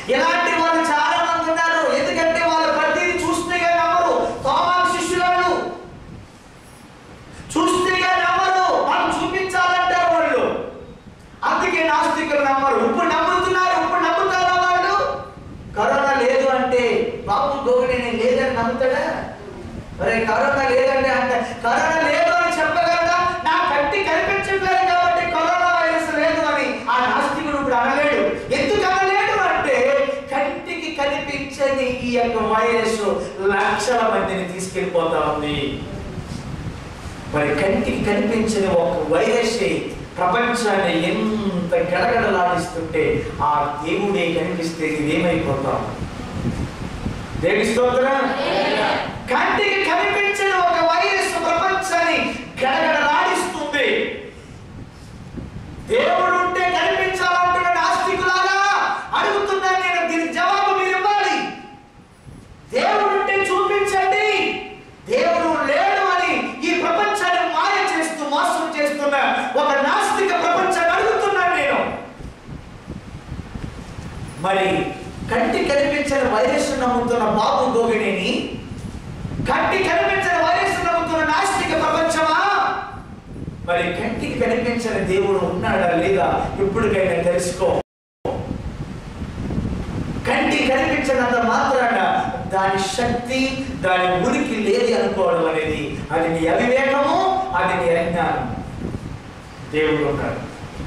ఇలాంటి వాళ్ళు చాలా మంది ఉన్నారు ఎందుకంటే వాళ్ళు ప్రతిదీ చూస్తే కానీ నమ్మరు తోమా శిష్యురాలు చూస్తే కానీ నమ్మరు మనం చూపించాలంటారు వాళ్ళు అందుకే నాస్తికులు నమ్మరు ఇప్పుడు నమ్ముతున్నారు ఇప్పుడు నమ్ముతారా వాళ్ళు కరోనా లేదు అంటే బాబు గోవిని నేను లేదని నమ్ముతాడా మరి కరోనా లేదంటే అంటే కరోనా లేదు అని చెప్పగలరా నా కంటి కనిపించట్లేదు కాబట్టి కరోనా వైరస్ లేదు అని ఆ నాస్తికుడు ఇప్పుడు అనలేడు ఎందుకు అనలేడు అంటే కంటికి కనిపించని ఈ యొక్క వైరస్ లక్షల మందిని తీసుకెళ్ళిపోతా ఉంది మరి కంటికి కనిపించని ఒక వైరస్ ప్రపంచాన్ని ఎంత గడగడలాడిస్తుంటే ఆ దేవుడే కనిపిస్తే ఏమైపోతాం దేవి స్తోత్రం కంటికి కనిపించని ఒక వైరస్ ప్రపంచాన్ని గడగడలాడిస్తుంది దేవుడు ఉంటే కనిపించాలంటున్న నాస్తికులాగా అడుగుతున్నాను నేను దీనికి జవాబు మీరు ఇవ్వాలి దేవుడు ఉంటే చూపించండి దేవుడు లేడు అని ఈ ప్రపంచాన్ని మాయ చేస్తూ మోసం చేస్తున్న ఒక నాస్తిక ప్రపంచాన్ని అడుగుతున్నాను నేను మరి కంటి కనిపించని వైరస్ నమ్ముతున్న బాబు గోగినేని కంటి కనిపించని వైరస్ నమ్ముతున్న నాస్తిక ప్రపంచమా మరి కంటికి కనిపించని దేవుడు ఉన్నాడా లేదా ఇప్పటికైనా తెలుసుకో కంటి కనిపించినంత మాత్రాన దాని శక్తి దాని ఉనికి లేది అనుకోవడం అనేది అది నీ అవివేకము అది నీ అజ్ఞానం దేవుడు ఉన్నాడు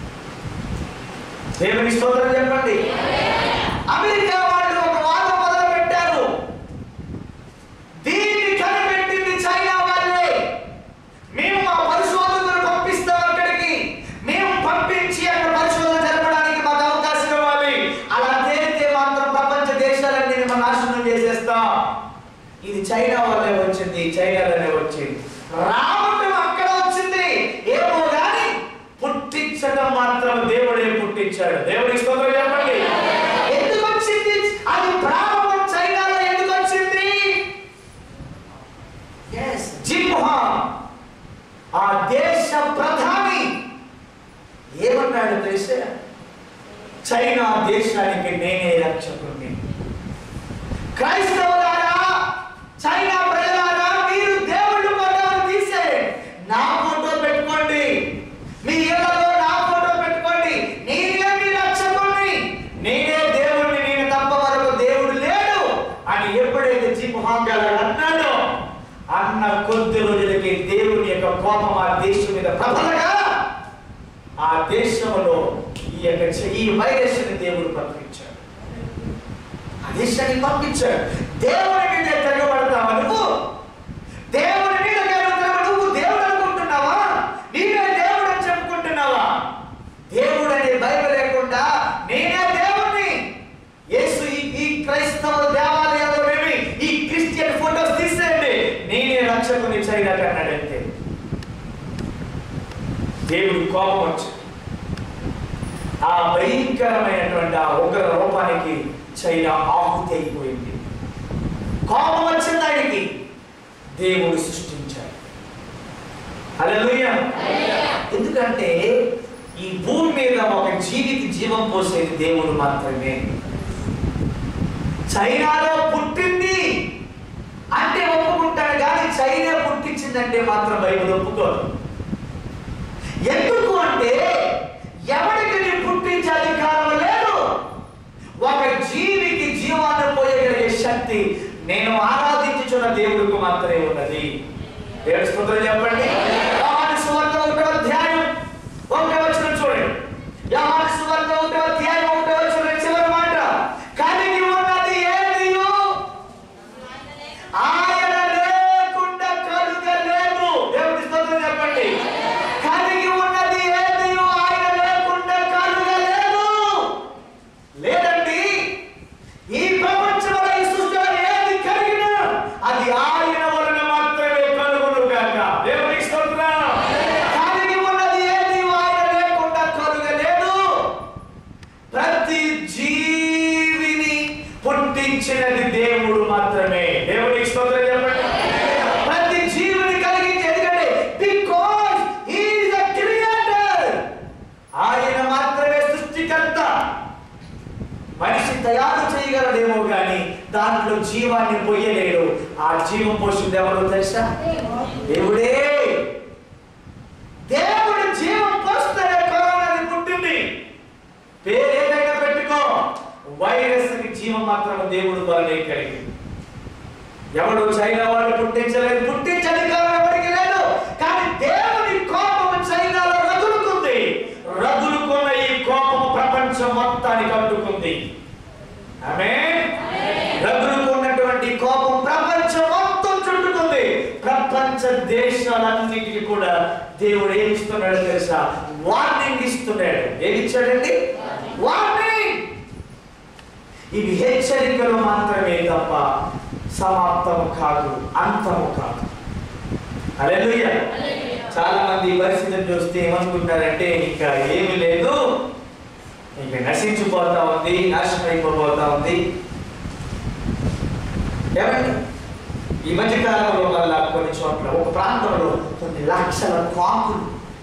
దేవుని స్తోత్రం చెప్పండి అమెరికా వాళ్ళు ఒక వాదం మొదలు పెట్టారు దీన్ని కనిపెట్టింది చైనా వాళ్ళే మేము మా పరిశోధకులను పంపిస్తాం అక్కడికి మేము పంపించి అక్కడ పరిశోధన జరపడానికి మాకు అవకాశం ఇవ్వాలి అలా తేలితే మాత్రం ప్రపంచ దేశాలన్నీ మనం నాశనం చేసేస్తాం ఇది చైనా వల్లే వచ్చింది చైనాలోనే వచ్చింది రావటం అక్కడ వచ్చింది ఏమో గాని పుట్టించడం మాత్రం దేవుడే పుట్టించాడు దేవుడి స్తోత్రం చెప్పండి ఎందుకు వచ్చింది అది ప్రారంభం చైనాలో ఎందుకు వచ్చింది Yes, జింహా ఆ దేశ ప్రధాని ఏమన్నాడు తెలుసా చైనా దేశానికి నేనే రక్షకుడిని క్రైస్తవులారా చైనా ప్రజలారా మీరు దేవుళ్ళు ఫోటోలు తీసే నా ఫోటో పెట్టుకోండి మీ ఇళ్లలో నా ఫోటో పెట్టుకోండి నేనే మీ రక్షకుడిని నేనే దేవుడిని నేను తప్ప వరకు దేవుడు లేడు అని ఎప్పుడైతే జింహాంగాలు అన్నాడో అన్న కొద్ది రోజులకి దేవుని యొక్క కోపం ఆ దేశం మీద ప్రబలగా ఆ దేశంలో ఈ యొక్క చ- ఈ వైరస్ దేవుడు పంపించాడు ఆ దేశాన్ని పంపించాడు దేవుని మీద తిరగబడతావా నువ్వు దేవుని మీద తిరగబడతావా నువ్వు దేవుడు అనుకుంటున్నావా నీవే దేవుడు అని చెప్పుకుంటున్నావా దేవుడు అనే బైబిల్ లేకుండా నేనే దేవుణ్ణి యేసు ఈ ఈ క్రైస్తవ దేవాలయాలలోనేమి ఈ క్రిస్టియన్ ఫోటోస్ తీసేయండి నేనే రక్షకుని చైనా అన్నాడంతే దేవుడి కోపం వచ్చింది ఆ భయంకరమైనటువంటి ఆ ఉగ్ర రూపానికి చైనా ఆహుతి అయిపోయింది కోపం వచ్చింది ఆయనకి దేవుడు సృష్టించాడు హల్లెలూయా ఎందుకంటే ఈ భూమి మీద ఒక జీవికి జీవం పోసేది దేవుడు మాత్రమే చైనాలో పుట్టింది అంటే ఒప్పుకుంటాడు కానీ చైనా పుట్టించిందంటే మాత్రం బైబిల్ ఒప్పుకోదు ఎందుకు అంటే ఎవరికి నీ పుట్టించే అధికారం లేదు ఒక జీవికి జీవాన్ని పోయగలిగే శక్తి నేను ఆరాధించుచున్న దేవుడికి మాత్రమే ఉన్నది దేవుడి స్తోత్రం చెప్పండి యోహాను సువార్త ఒకటో అధ్యాయం ఒకటో వచనం చూడండి యోహాను సువార్త ఒకటో అధ్యాయం ఒకటో వచనం చివరి మాట కలిగి ఉన్నది ఏదియో ఆయన లేకుండా కలుగలేదు దేవుడి స్తోత్రం చెప్పండి కలిగి ఉన్నది ఏదియో ఆయన లేకుండా కలుగలేదు లేదండి ఈ ప్రపంచంలో ఈ సృష్టిలో ఏది కలిగినా అది ఆయన వలన మాత్రమే కలుగును గాక దేవుని స్తోత్రం దాంట్లో జీవాన్ని పొయ్యలేడు ఆ జీవం పోషింది ఎవరో తెలుసా దేవుడే దేవుడు జీవం పోస్తేనే కరోనా పుట్టింది పేరు ఏదైనా పెట్టుకో వైరస్ కి జీవం మాత్రం దేవుడు వలనే కలిగింది ఎవడు చైనా వాడు పుట్టించలేదు పుట్టించని కారణం ఎవరికి లేదు కానీ దేవుని కోపం చైనాలో రగులుకుంది రగులుకున్న ఈ కోపం ప్రపంచం మొత్తానికి అంటుకుంది ఆమె రగులుకున్నటువంటి కోపం ప్రపంచం మొత్తం చుట్టుకుంది ప్రపంచ దేశాలన్నిటికీ కూడా దేవుడు ఏమి ఇస్తున్నాడు తెలుసా వార్నింగ్ ఇస్తున్నాడు ఏమి ఇచ్చాడండి వార్నింగ్ ఇవి హెచ్చరికలు మాత్రమే తప్ప సమాప్తము కాదు అంతము కాదు అలెలుయ్య చాలా మంది ఈ పరిస్థితిని చూస్తే ఏమనుకుంటారంటే ఇంకా ఏమీ లేదు ఇంకా నశించిపోతా ఉంది నాశనం అయిపోతా ఉంది ఏమండి ఈ మధ్య కాలంలో వల్ల కొన్ని చోట్ల ఒక ప్రాంతంలో కొన్ని లక్షల కాకులు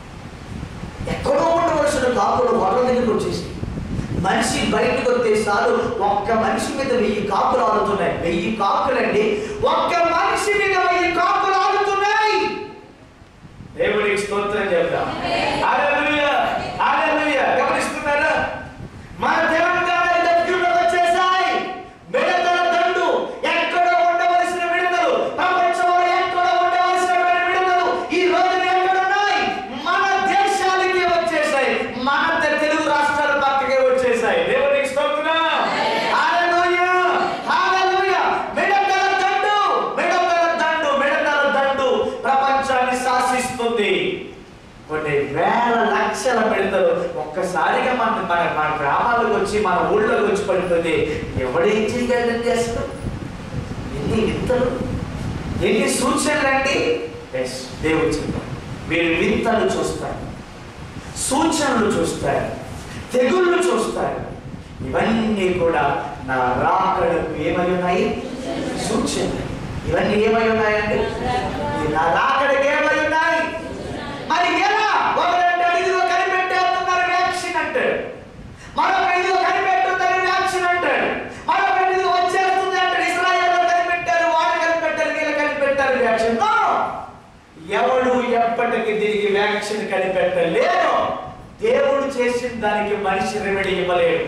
ఎక్కడో ఉండవలసిన కాకులు వరల దగ్గరకు వచ్చేసి మనిషి బయటకు వస్తే చాలు ఒక్క మనిషి మీద వెయ్యి కాకులు ఆడుతున్నాయి వెయ్యి కాకులండి ఒక్క మనిషి మీద వెయ్యి కాకులు ఆడుతున్నాయి దేవుడికి స్తోత్రం చెప్తాం హల్లెలూయా హల్లెలూయా గమనిస్తున్నారా మన తెలంగాణ దగ్గరలో వచ్చేసాయి మిడతల దండు ఎక్కడ ఉండవలసిన మిడతలు ప్రపంచంలో ఎక్కడ ఉండవలసిన మిడతలు ఈ రోజున ఎక్కడ ఉన్నాయి మన దేశాలకి వచ్చేసాయి మన తె- తెలుగు రాష్ట్రాల పక్కకే వచ్చేసాయి దేవునికి స్తోత్రం హల్లెలూయా హల్లెలూయా మిడతల దండు మిడతల దండు మిడతల దండు ప్రపంచాన్ని శాసిస్తుంది కొన్ని వేల లక్షల పెడతారు ఒక్కసారిగా మన మన మన గ్రామాలకు వచ్చి మన ఊళ్ళోకి వచ్చి పడుతుంది ఎవడేం చేయగలండి అసలు ఎన్ని వింతలు ఎన్ని సూచనలు అండి ఎస్ దేవుడు చెప్తారు వీరు వింతలు చూస్తారు సూచనలు చూస్తారు తెగుళ్ళు చూస్తారు ఇవన్నీ కూడా నా రాకడకు ఏమై ఉన్నాయి సూచనలు ఇవన్నీ ఏమై ఉన్నాయండి ఈ నా రాకడకు ఏమై ఉన్నాయి మరి ఎలా ఒకరంటే ఇదిగో కనిపెట్టేస్తున్నారు వ్యాక్సిన్ అంటాడు మరొక ఇదిగో కనిపెట్టుతారు వ్యాక్సిన్ అంటాడు మరొక ఇదిగో వచ్చేస్తుంది అంటాడు ఇస్రాయేల్లో కనిపెట్టారు వాళ్ళు కనిపెట్టారు వీళ్ళు కనిపెట్టారు వ్యాక్సిన్ No! ఎవడు ఎప్పటికీ దీనికి వ్యాక్సిన్ కనిపెట్టలేరు దేవుడు చేసిన దానికి మనిషి రెమెడీ ఇవ్వలేడు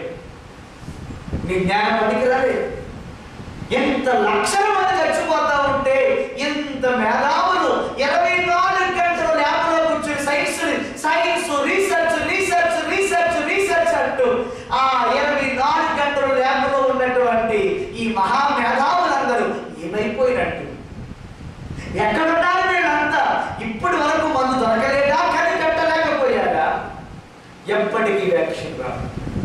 నీ జ్ఞానం పనికిరాలేదు ఎంత లక్షల మంది చచ్చిపోతా ఉంటే ఇంత మేధావులు ఇరవై నాలుగు గంటలు ల్యాబ్లో కూర్చొని science science research research research research అంటూ ఆ ఇరవై నాలుగు గంటలు ల్యాబ్లో ఉన్నటువంటి ఈ మహా మేధావులందరూ ఏమైపోయినట్టు ఎక్కడున్నారు వీళ్ళంతా ఇప్పటి వరకు మందు దొరకలేదా కనిపెట్టలేకపోయారా ఎప్పటికీ వ్యాక్సిన్ రాదు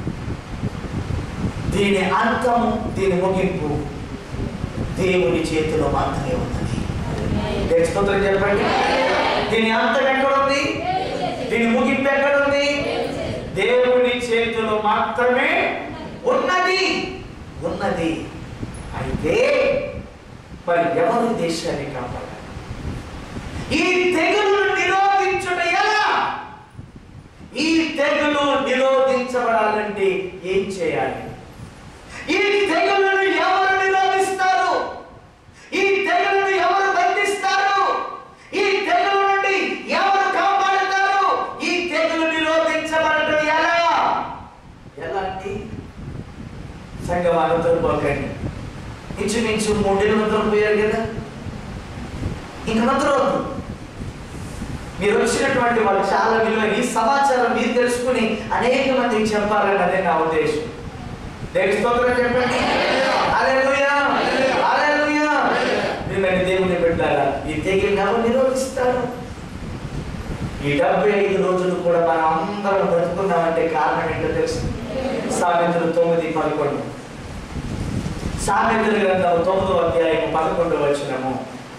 దీని అంతము దీని ముగింపు దేవుని చేతిలో మాత్రమే ఉన్నది దేవుని స్తోత్రం చెప్పండి దీని అంతం ఎక్కడుంది దీని ముగింపు ఎక్కడుంది దేవుని చేతిలో మాత్రమే ఉన్నది ఉన్నది అయితే మరి ఎవరు దేశాన్ని కాపాడాలి ఈ తెగులు నిరోధించుట ఎలా ఈ తెగులు నిరోధించబడాలంటే ఏం చేయాలి ఈ తెగులను ఎవరు నిరోధిస్తారు ఈ తెగులను ఎవరు బంధిస్తారు ఈ తెగుల నుండి ఎవరు కాపాడుతారు ఈ తెగులు నిరోధించబడటం ఎలా ఎలాంటి సంఘం అనంతరం పోకండి ఇంచుమించు మూడేళ్ళు మంత్రం పోయారు కదా ఇంక మంత్రం వద్దు మీరు వచ్చినటువంటి వాళ్ళు చాలా విలువైన ఈ సమాచారం మీరు తెలుసుకుని అనేక మందికి చెప్పాలని అదే నా ఉద్దేశం దేవుని స్తోత్రం చెప్పండి హల్లెలూయా హల్లెలూయా నిన్నటి దేవుని పెట్టారా ఈ తెగిలి ఎవరు నిరోధిస్తారు ఈ డెబ్బై ఐదు రోజులు కూడా మనం అందరం బ్రతుకున్నామంటే కారణం ఏంటో తెలుసు సామెతలు తొమ్మిది పదకొండు సామెతల గ్రంథం తొమ్మిదో అధ్యాయం పదకొండు వచ్చినము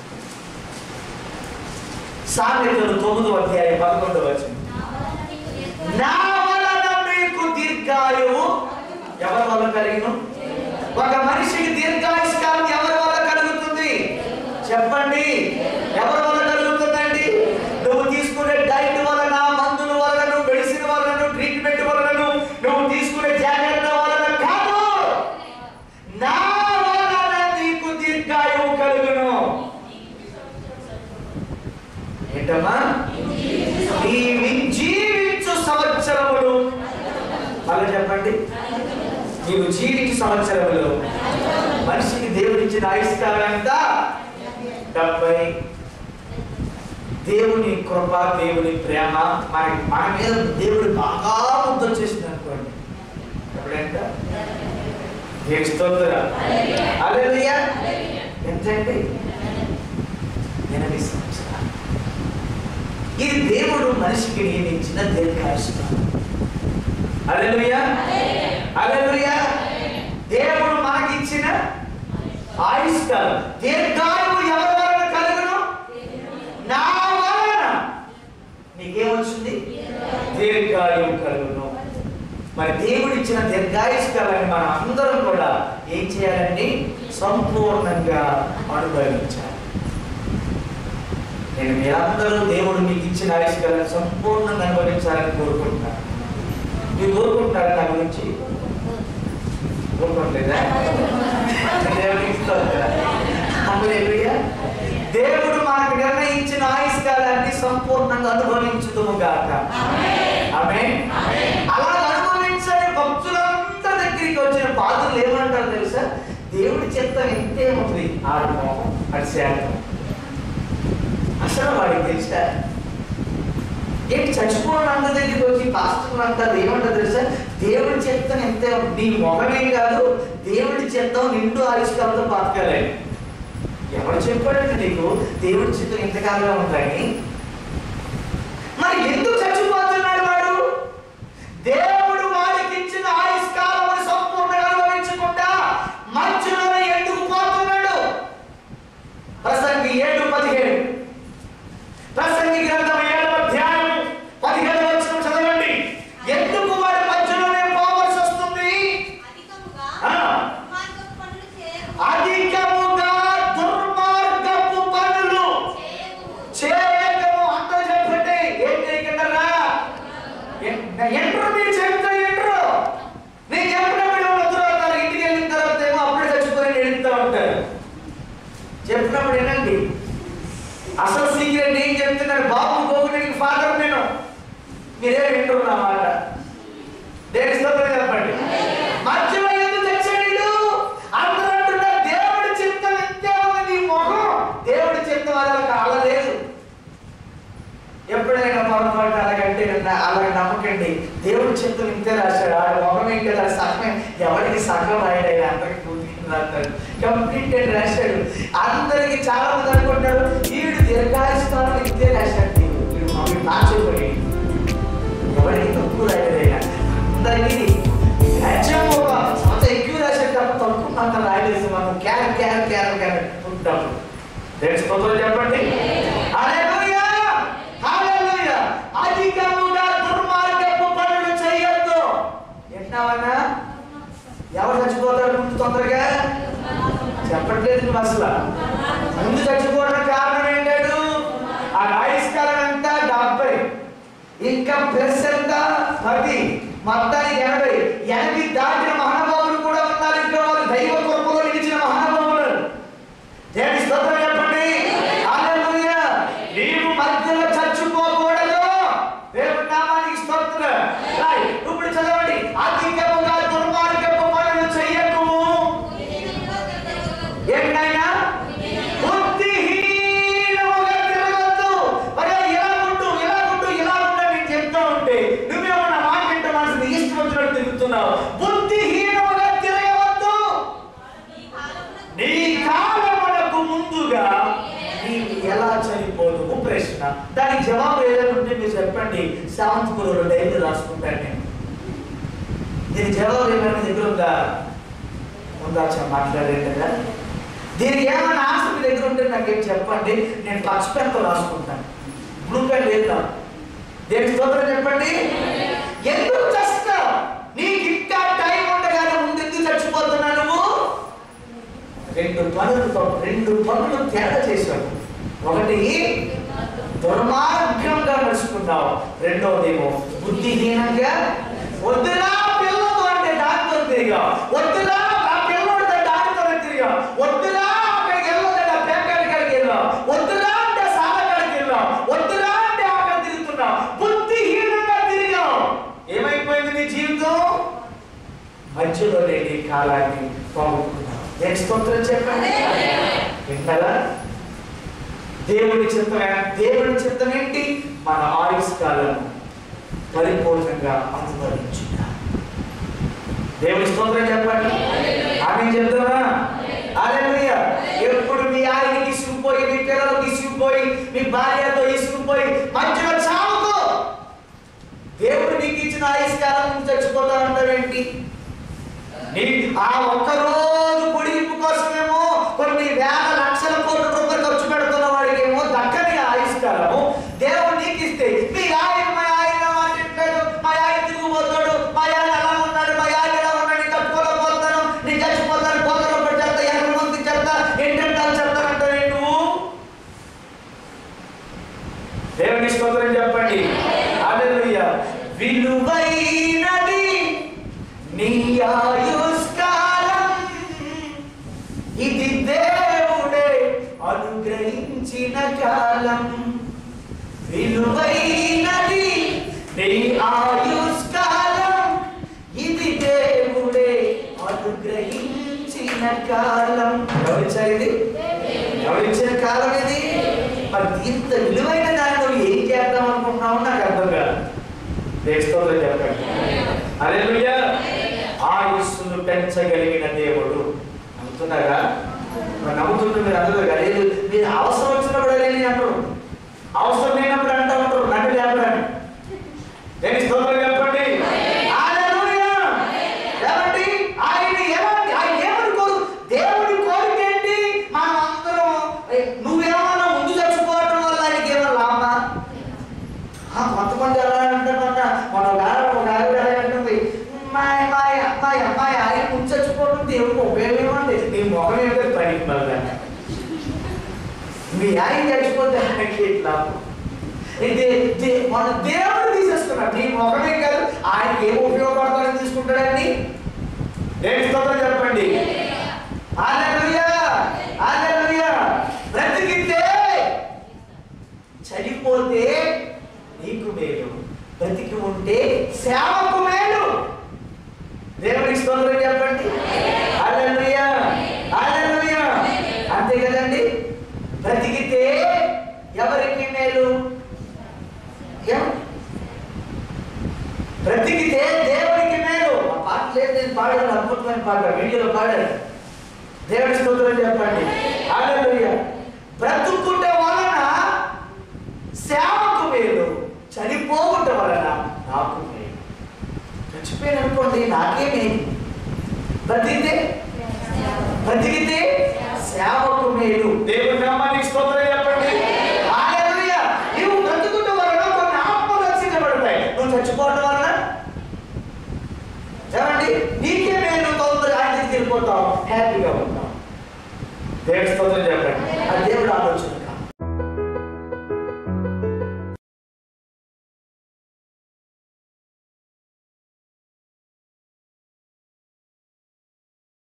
సామెతలు తొమ్మిదో అధ్యాయం పదకొండు వచ్చిన నా వలన మీకు దీర్ఘాయువు ఎవరి వల్ల కలిగిన ఒక మనిషికి దీర్ఘాయుష్కాలం ఎవరి వల్ల కలుగుతుంది చెప్పండి ఎవరి వల్ల కలుగుతుందండి నువ్వు తీసుకునే డైట్ వలన మందుల వలన మెడిసిన్ వలన ట్రీట్మెంట్ వలన నువ్వు తీసుకునే జాగ్రత్త వలన కాదు నా వలన అలా చెప్పండి నీవు జీవిత సంవత్సరంలో మనిషికి దేవుడు ఇచ్చిన ఆయుష్కాలం ఎంత డెబ్బై దేవుని కృప దేవుని ప్రేమ మనకి మన మీద దేవుడు బాగా ముద్ద వచ్చేసింది అనుకోండి ఎప్పుడంట దేవుని స్తోత్రం హల్లెలూయా ఎంతండి ఎనభై సంవత్సరాలు ఇది దేవుడు మనిషికి నియమించిన దీర్ఘాయుష్కాలం హల్లెలూయా హల్లెలూయా దేవుడు మనకిచ్చిన ఆయుష్కాలం దీర్ఘాయువు ఎవరి వలన కలుగును నా వలన నీకేమొచ్చింది దీర్ఘాయువు కలుగును మరి దేవుడు ఇచ్చిన దీర్ఘాయుష్కాలాన్ని మనం అందరం కూడా ఏం చేయాలండి సంపూర్ణంగా అనుభవించాలి నేను మీరందరూ దేవుడు మీకు ఇచ్చిన ఆయుష్కాలాన్ని సంపూర్ణంగా అనుభవించాలని కోరుకుంటున్నాను మీరు కోరుకుంటున్నారు నా గురించి కోరుకోవట్లేదా దేవునికి స్తోత్రం. హల్లెలూయా. దేవుడు మనకు నిర్ణయించిన ఆయుష్కాలాన్ని సంపూర్ణంగా అనుభవించుదుము గాక ఆమె అలా అనుభవించని భక్తులంతా దగ్గరికి వచ్చిన పాత్రలు ఏమంటారు తెలుసా దేవుడి చిత్తం ఎంతే ఉంది ఆడి మోహం అది శాంతం అసలు వాడికి తెలుసా ఏంటి చచ్చిపోయిన అంత దగ్గరికి వచ్చి పాస్టర్ అంటారు ఏమంటారు తెలుసా దేవుడి చిత్తం ఎంత నీ మొహమే కాదు దేవుడి చిత్తం నిండు ఆవిష్కారంతో బతకాలి ఎవరు చెప్పాడంటే నీకు దేవుడి చిత్తం ఇంతకాలంగా ఉందని మరి ఎందుకు చచ్చిపోతున్నాడు వాడు దేవుడు వాడికి ఇచ్చిన ఆయుష్కాలమును సంపూర్ణంగా అనుభవించకుండా మధ్యలోనే ఎందుకు పోతున్నాడు ప్రసంగి ఏడు పదిహేడు ప్రసంగి గ్రంథం ఏడవ అధ్యాయం పదిహేడు వచ్చిన చదవండి ఎందుకు వాడి మధ్యలోనే పోవలసి వస్తుంది అధికముగా ఆ. దుర్మార్గపు పనులు చేయకు. అధికముగా దుర్మార్గపు పనులు చేయకు. చేయకము అంత చెప్పండి ఏం చేయకుండా ఎంట్రు మీరు చెప్తే ఎంట్రు నీకు ఎప్పుడప్పుడు వద్దురవుతారు ఇంటికి వెళ్ళిన తర్వాత ఏమో అప్పుడే చచ్చిపోయి ఎడుతూ ఉంటారు చెప్పినప్పుడు వినండి అసలు సీక్రెట్ ఏం చెప్తున్నారు బాబు గోగుడికి ఫాదర్ నేను మీరే వింటున్నారు నా మాట దేని స్తోత్రం చెప్పండి మధ్యలో ఎందుకు తెచ్చాడు వీడు? అందరూ అంటున్నారు దేవుడి చిత్తం ఇంతే ఉంది నీ మొహం దేవుడి చిత్తం వాళ్ళకి అలలేదు ఎప్పుడైనా పొరపాటు అలాగంటే అలాగ నమ్మకండి దేవుడి చిత్తం ఇంతే రాశాడు ఆడ మొహం ఏంటి అలా సగం ఎవరికి సగం రాయలేదు అందరికి పూర్తిగా రాస్తాడు కంప్లీట్ అని రాశాడు అందరికి చాలా మంది అనుకుంటారు వీడు దీర్ఘాయుష్కాలం ఇంతే రాశాడు వీడు మమ్మీ మార్చిపోయి ఎవరికి తక్కువ రాయలేదైనా అందరికీ రాజ్యం ఒక అంత ఎక్కువ రాశాడు తప్ప తక్కువ అంత రాయలేదు మనం క్యాన్ క్యాన్ క్యాన్ క్యాన్ ఉంటాం దేవుడి స్తోత్రం చెప్పండి హల్లెలూయా హల్లెలూయా అధికముగా దుర్మార్గపు పనులు చేయొద్దు వింటున్నావన్నా ఎవరు చచ్చిపోతారు ముందు తొందరగా చెప్పట్లేదు నువ్వు అసలు ముందు చచ్చిపోవడానికి కారణం ఏంటాడు ఆ ఆయుష్కాలం ఎంత డెబ్బై ఇంకా ప్లస్ ఎంత పది మొత్తానికి ఎనభై ఎనభై దాటిన మహానుభావులు కూడా ఉన్నారు ఇంకా వారు దైవ కృపలో నిలిచిన మహానుభావులు దేవుని స్తోత్రం చెప్పండి హల్లెలూయా నీవు మధ్యలో చచ్చిపోకూడదు దేవుని నామానికి స్తోత్రం రాయ్ ఇప్పుడు చదవండి అధికముగా దుర్మార్గపు పనులు చెయ్యకు బుద్ధిహీనులుగా తిరగవద్దు. ఏంటైనా బుద్ధిహీనముగా తిరగొద్దు ఒరే ఇలా ఉండు ఇలా ఉండు ఇలా ఉండు అని నేను చెప్తా ఉంటే నువ్వేమో నా మాట వింటే మనసు నీ ఇష్టం వచ్చినట్టు తిరుగుతున్నావు బుద్ధిహీనముగా తిరగవద్దు ఈ కాలమున నీ కాలమునకు ముందుగా నీవు ఎలా చనిపోదువు ప్రశ్న దానికి జవాబు ఏదైనా ఉంటే మీరు చెప్పండి సెవెంత్ గురువులు డైలీ రాసుకుంటాను నేను దీని జవాబు ఏమైనా మీ దగ్గర ఉందా ఉందా చ- మాట్లాడేది కదా దీనికి ఏమైనా ఆన్సర్ మీ దగ్గర ఉంటే నాకేం చెప్పండి నేను టచ్ పెన్తో రాసుకుంటాను బ్లూ పెన్ లేదా దేని స్తోత్రం చెప్పండి ఎందుకు చస్తావు నీకు ఇంకా టైం ఉండగానే ముందు ఎందుకు చచ్చిపోతున్నా నువ్వు రెండు పనులతో రెండు పనులు తేడా చేశాడు ఒకటి దుర్మార్గంగా నడుచుకున్నావు రెండవదేమో బుద్ధిహీనంగా వద్దురా పిల్లతో అంటే డాక్టర్ తిరిగా వద్దురా ఆ పిల్లడితో డాక్టర్ తిరిగా వద్దురా అక్కడికి వెళ్ళొద్దా పేకాడి కాడికి వెళ్ళా వద్దురా అంటే సాల కాడికి వెళ్ళా వద్దురా అంటే అక్కడ తిరుగుతున్నావు బుద్ధిహీనంగా తిరిగావు ఏమైపోయింది నీ జీవితం మధ్యలోనే నీ కాలాన్ని పోగొట్టుకున్నావు నేను స్తోత్రం చెప్పండి వింటారా దేవుని చిత్తం దేవుని చిత్తం ఏంటి మన ఆయుష్ కాలం పరిపూర్ణంగా అనుభవించుట దేవుని స్తోత్రం చెప్పండి ఆమె చెప్తారా హల్లెలూయా ఎప్పుడు మీ ఆయన ఇసుకుపోయి మీ పిల్లలకు ఇసుకుపోయి మీ భార్యతో ఇసుకుపోయి మధ్యలో చావుకో దేవుడు నీకు ఇచ్చిన ఆయుష్కాలం నుంచి చచ్చిపోతానంటావేంటి నీ ఆ ఒక్క రోజు పొడిగింపు కోసమేమో కొన్ని వేల లక్షల కోట్ల రూపాయలు ఖర్చు పెడుతున్న వాడికేమో దక్కని ఆయుష్కాలము దేవుడు నీకు ఇస్తే మీ ఆయన మా ఆయన మాట్లాడలేదు మా ఆయన తిరిగిపోతాడు మా ఆయన ఎలా ఉన్నాడు మా ఆయన ఎలా ఉన్నాడు నేను తట్టుకోలేకపోతాను నేను చచ్చిపోతాను కోతలో పడి చెప్తా ఎనభై మంది చెప్తా ఏంటంటే చెప్తానంటే నువ్వు దేవుని స్తోత్రం చెప్పండి హల్లెలూయా విలువైనది నీ ఆయుష్కాలం ఇది దేవుడే అనుగ్రహించిన కాలం విలువైనది నీ ఆయుష్కాలం ఇది దేవుడే అనుగ్రహించిన కాలం ఎవరిచ్చారు ఇది ఎవరిచ్చిన కాలం ఇది మరి ఇంత విలువైన దాన్ని నువ్వు ఏం చేద్దాం అనుకుంటున్నావు నాకు అర్థం కాదు దేశంలో చెప్పండి అలెలుయ్యా ఆయుస్సును పెంచగలిగిన దేవుడు నమ్ముతున్నారా మరి నమ్ముతుంటే మీరు అందరూ కదా లేదు మీరు అవసరం వచ్చినప్పుడు వెళ్ళి అంటారు అవసరం లేనప్పుడు అంటూ ఉంటారు నన్ను లేపండి దేని స్తోత్రం చెప్పండి హల్లెలూయా. ఏమండి? ఆయన ఎలాంటి ఆయన ఏమని కోరు దేవుడి కోరిక ఏంటి మనం అందరం ఏ, నువ్వేమన్నా ముందు చచ్చిపోవటం వల్ల ఆయనకి ఏమన్నా లాభమా ఆ, కొంతమంది ఎలా అంటారన్న మన ఒక ఆవిడ ఒక ఆవిడ ఎలా అంటుంది మా మా మా అమ్మాయి ఆయన ముందు చచ్చిపోవడం దేవుడికి ఉపయోగం ఉంది నీ ముఖం ఏంటో పనికి మళ్ళీ మీ ఆయన చచ్చిపోతే ఆయనకి ఇట్లా ఇది దే- మన దేవుడు తీసేస్తున్నాడు నీ ముఖమే కాదు ఆయనకి ఏం ఉపయోగపడతాడని తీసుకుంటాడండి నేను స్తోత్రం చెప్పండి హల్లెలూయా హల్లెలూయా బ్రతికితే చనిపోతే నీకు మేలు బ్రతికి ఉంటే సేవకు మేలు దేవునికి స్తోత్రం చెప్పండి హల్లెలూయా హల్లెలూయా అంతే కదండి బ్రతికితే ఎవరికి మేలు ఏం? బ్రతికితే దేవునికి మేలు ఆ పాట లేదు నేను పాడాను అద్భుతమైన పాట వీడియోలో పాడాను దేవుని స్తోత్రం చెప్పండి హల్లెలూయా బ్రతుకుట వలన సేవకు మేలు చనిపోవుట వలన నాకు మేలు చచ్చిపోయాను అనుకోండి నాకే మేలు బ్రతికితే బ్రతికితే సేవకు మేలు దేవుని నామానికి స్తోత్రం చెప్పండి హల్లెలూయా నీవు బ్రతుకుట వలన కొన్ని ఆత్మలు రక్షించబడతాయి నువ్వు చచ్చిపోవడం వలన ఏమండి నీకే మేలు తొందరగా ఆయన దగ్గరికి వెళ్ళిపోతావు హ్యాపీగా ఉంటావు దేవుడి స్తోత్రం చెప్పండి అది దేవుడు ఆలోచన